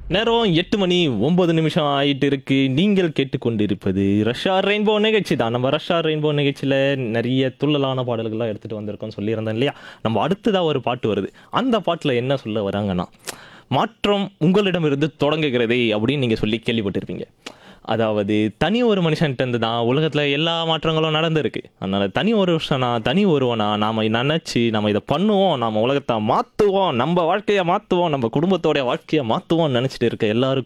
நேரம் எட்டு மணி ஒன்பது நிமிஷம் ஆயிட்டு இருக்கு நீங்கள் கேட்டுக்கொண்டிருப்பது ரஷ்யா ரெயின்போ நிகழ்ச்சி தான் நம்ம ரஷ்யா ரெயின்போ நிகழ்ச்சியில் நிறைய துள்ளலான பாடல்கள்லாம் எடுத்துகிட்டு வந்திருக்கோம் சொல்லியிருந்தேன் இல்லையா நம்ம அடுத்ததாக ஒரு பாட்டு வருது அந்த பாட்டில் என்ன சொல்ல வராங்கன்னா மாற்றம் உங்களிடமிருந்து தொடங்குகிறதே அப்படின்னு நீங்கள் சொல்லி கேள்விப்பட்டிருப்பீங்க அதாவது தனி ஒரு மனுஷன்ட்டு இருந்து தான் உலகத்தில் எல்லா மாற்றங்களும் நடந்திருக்கு அதனால தனி ஒரு வருஷனா தனி ஒருவனா நாம் நினச்சி நம்ம இதை பண்ணுவோம் நம்ம உலகத்தை மாற்றுவோம் நம்ம வாழ்க்கையை மாற்றுவோம் நம்ம குடும்பத்தோடைய வாழ்க்கையை மாற்றுவோம்னு நினச்சிட்டு இருக்க எல்லாருக்கும்